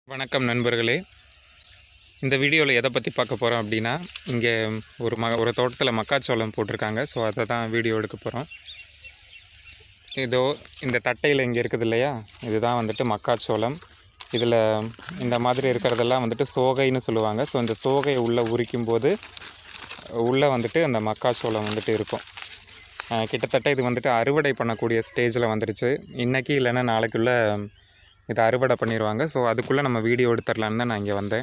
வணக்கம் நண்பர்களே இந்த வீடியோவில் எதை பற்றி பார்க்க போகிறோம் அப்படின்னா இங்கே ஒரு ம ஒரு தோட்டத்தில் மக்காச்சோளம் போட்டிருக்காங்க ஸோ அதை தான் வீடியோ எடுக்க போகிறோம் இதோ இந்த தட்டையில் இங்கே இருக்குது இல்லையா இதுதான் வந்துட்டு மக்காச்சோளம் இதில் இந்த மாதிரி இருக்கிறதெல்லாம் வந்துட்டு சோகைன்னு சொல்லுவாங்க ஸோ இந்த சோகையை உள்ளே உரிக்கும் போது உள்ளே வந்துட்டு அந்த மக்காச்சோளம் வந்துட்டு இருக்கும் அஹ் கிட்டத்தட்ட இது வந்துட்டு அறுவடை பண்ணக்கூடிய ஸ்டேஜில் வந்துருச்சு இன்றைக்கி இல்லைன்னா நாளைக்குள்ளே இதை அறுவடை பண்ணிடுவாங்க ஸோ அதுக்குள்ளே நம்ம வீடியோ எடுத்துடலான்னு தான் நான் இங்கே வந்தேன்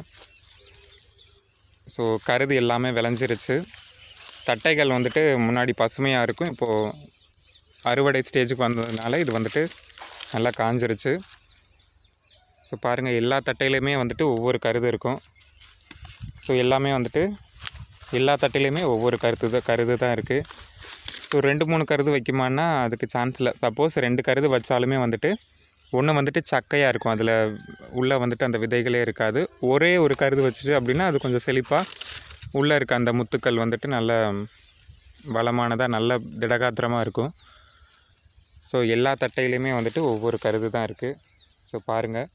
ஸோ கருது எல்லாமே விளைஞ்சிருச்சு தட்டைகள் வந்துட்டு முன்னாடி பசுமையாக இருக்கும் இப்போது அறுவடை ஸ்டேஜுக்கு வந்ததுனால இது வந்துட்டு நல்லா காஞ்சிருச்சு ஸோ பாருங்கள் எல்லா தட்டையிலையுமே வந்துட்டு ஒவ்வொரு கருது இருக்கும் ஸோ எல்லாமே வந்துட்டு எல்லா தட்டையிலையுமே ஒவ்வொரு கருத்து தான் கருது தான் இருக்குது ஸோ ரெண்டு மூணு கருது வைக்குமான்னா அதுக்கு சான்ஸ் இல்லை சப்போஸ் ரெண்டு கருது வச்சாலுமே வந்துட்டு ஒன்று வந்துட்டு சக்கையாக இருக்கும் அதில் உள்ளே வந்துட்டு அந்த விதைகளே இருக்காது ஒரே ஒரு கருது வச்சுச்சு அப்படின்னா அது கொஞ்சம் செழிப்பாக உள்ளே இருக்க அந்த முத்துக்கள் வந்துட்டு நல்ல வளமானதாக நல்ல திடகாத்திரமாக இருக்கும் ஸோ எல்லா தட்டையிலையுமே வந்துட்டு ஒவ்வொரு கருது தான் இருக்குது ஸோ பாருங்கள்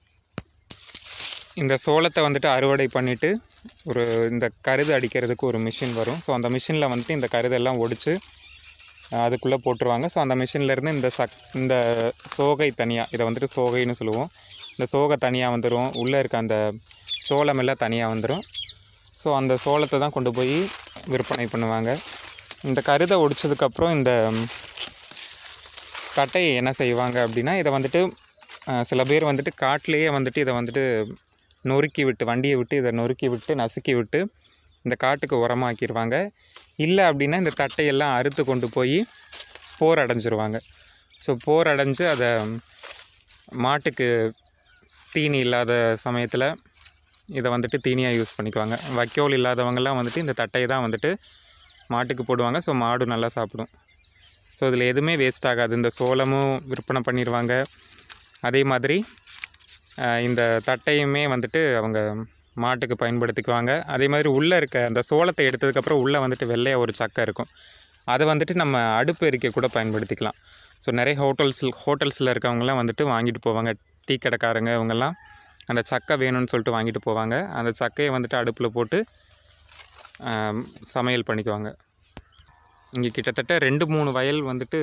இந்த சோளத்தை வந்துட்டு அறுவடை பண்ணிவிட்டு ஒரு இந்த கருது அடிக்கிறதுக்கு ஒரு மிஷின் வரும் ஸோ அந்த மிஷினில் வந்துட்டு இந்த கருதெல்லாம் ஒடிச்சு அதுக்குள்ளே போட்டுருவாங்க ஸோ அந்த மிஷின்லேருந்து இந்த சக் இந்த சோகை தனியாக இதை வந்துட்டு சோகைன்னு சொல்லுவோம் இந்த சோகை தனியாக வந்துடும் உள்ளே இருக்க அந்த சோளம் எல்லாம் தனியாக வந்துடும் ஸோ அந்த சோளத்தை தான் கொண்டு போய் விற்பனை பண்ணுவாங்க இந்த கருதை ஒடிச்சதுக்கப்புறம் இந்த கட்டையை என்ன செய்வாங்க அப்படின்னா இதை வந்துட்டு அஹ், சில பேர் வந்துட்டு காட்டிலேயே வந்துட்டு இதை வந்துட்டு நொறுக்கி விட்டு வண்டியை விட்டு இதை நொறுக்கி விட்டு நசுக்கி விட்டு இந்த காட்டுக்கு உரமாக்கிடுவாங்க இல்லை அப்படின்னா இந்த தட்டையெல்லாம் அறுத்து கொண்டு போய் போர் அடைஞ்சிருவாங்க ஸோ போர் அடைஞ்சு அதை மாட்டுக்கு தீனி இல்லாத சமயத்தில் இதை வந்துட்டு தீனியாக யூஸ் பண்ணிக்குவாங்க வைக்கோல் இல்லாதவங்கெல்லாம் வந்துட்டு இந்த தட்டையை தான் வந்துட்டு மாட்டுக்கு போடுவாங்க ஸோ மாடு நல்லா சாப்பிடும் ஸோ இதில் எதுவுமே வேஸ்ட் ஆகாது இந்த சோளமும் விற்பனை பண்ணிடுவாங்க அதே மாதிரி அஹ், இந்த தட்டையுமே வந்துட்டு அவங்க மாட்டுக்கு பயன்படுத்திக்குவாங்க அதே மாதிரி உள்ளே இருக்க அந்த சோளத்தை எடுத்ததுக்கப்புறம் உள்ளே வந்துட்டு வெள்ளையாக ஒரு சக்கை இருக்கும் அதை வந்துட்டு நம்ம அடுப்பு எரிக்க கூட பயன்படுத்திக்கலாம் ஸோ நிறைய ஹோட்டல்ஸ் ஹோட்டல்ஸில் இருக்கவங்கலாம் வந்துட்டு வாங்கிட்டு போவாங்க டீ கடைக்காரங்க இவங்கெல்லாம் அந்த சக்கை வேணும்னு சொல்லிட்டு வாங்கிட்டு போவாங்க அந்த சக்கையை வந்துட்டு அடுப்பில் போட்டு ஆம், சமையல் பண்ணிக்குவாங்க இங்கே கிட்டத்தட்ட ரெண்டு மூணு வயல் வந்துட்டு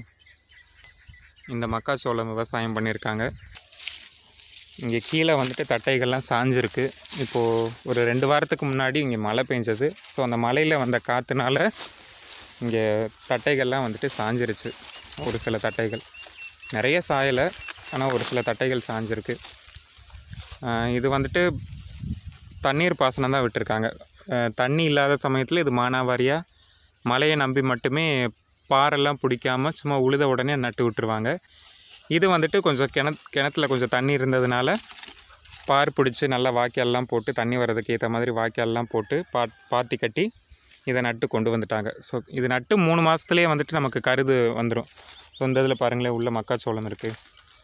இந்த மக்காச்சோளம் விவசாயம் பண்ணியிருக்காங்க இங்கே கீழே வந்துட்டு தட்டைகள்லாம் சாஞ்சிருக்கு இப்போது ஒரு ரெண்டு வாரத்துக்கு முன்னாடி இங்கே மழை பெஞ்சது ஸோ அந்த மழையில் வந்த காற்றுனால இங்கே தட்டைகள்லாம் வந்துட்டு சாஞ்சிருச்சு ஒரு சில தட்டைகள் நிறைய சாயலை ஆனால் ஒரு சில தட்டைகள் சாஞ்சிருக்கு ஆஹ் இது வந்துட்டு தண்ணீர் பாசனம் தான் விட்டுருக்காங்க ஆஹ் தண்ணி இல்லாத சமயத்தில் இது மானாவாரியாக மழையை நம்பி மட்டுமே பாரெல்லாம் பிடிக்காம சும்மா உழுத உடனே நட்டு விட்டுருவாங்க இது வந்துட்டு கொஞ்சம் கிணத் கிணத்துல கொஞ்சம் தண்ணி இருந்ததுனால பார் பிடிச்சி நல்லா வாய்க்கால்லாம் போட்டு தண்ணி வர்றதுக்கு ஏற்ற மாதிரி வாய்க்கால்லாம் போட்டு பா பாத்தி கட்டி இதை நட்டு கொண்டு வந்துட்டாங்க ஸோ இது நட்டு மூணு மாதத்துலேயே வந்துட்டு நமக்கு கருது வந்துடும் ஸோ இந்த இதில் பாருங்களேன் உள்ள மக்காச்சோளம் இருக்குது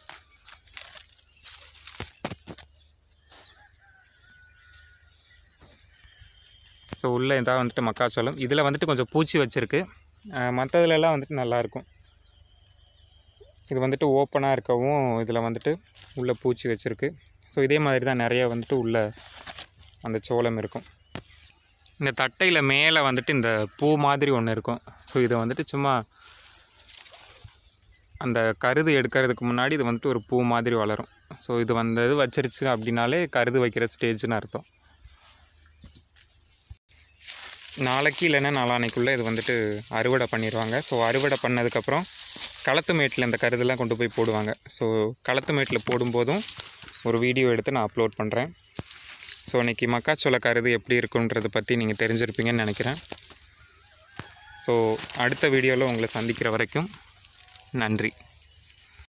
ஸோ உள்ளே இதாக வந்துட்டு மக்காச்சோளம் இதில் வந்துட்டு கொஞ்சம் பூச்சி வச்சுருக்கு மற்றதுலலாம் வந்துட்டு நல்லாயிருக்கும் இது வந்துட்டு ஓப்பனாக இருக்கவும் இதில் வந்துட்டு உள்ள பூச்சி வச்சுருக்கு ஸோ இதே மாதிரி தான் நிறைய வந்துட்டு உள்ள அந்த சோளம் இருக்கும் இந்த தட்டையில் மேலே வந்துட்டு இந்த பூ மாதிரி ஒன்று இருக்கும் ஸோ இதை வந்துட்டு சும்மா அந்த கருது எடுக்கிறதுக்கு முன்னாடி இது வந்துட்டு ஒரு பூ மாதிரி வளரும் ஸோ இது வந்தது வச்சிருச்சு அப்படின்னாலே கருது வைக்கிற ஸ்டேஜ்னு அர்த்தம் நாளைக்கு இல்லைன்னா நாளானைக்குள்ளே இது வந்துட்டு அறுவடை பண்ணிடுவாங்க ஸோ அறுவடை பண்ணதுக்கப்புறம் களத்து மேட்டில் இந்த கருதெல்லாம் கொண்டு போய் போடுவாங்க ஸோ களத்து மேட்டில் போடும்போதும் ஒரு வீடியோ எடுத்து நான் அப்லோட் பண்ணுறேன் ஸோ இன்றைக்கி மக்காச்சோள கருது எப்படி இருக்குன்றதை பற்றி நீங்கள் தெரிஞ்சிருப்பீங்கன்னு நினைக்கிறேன் ஸோ அடுத்த வீடியோவில் உங்களை சந்திக்கிற வரைக்கும் நன்றி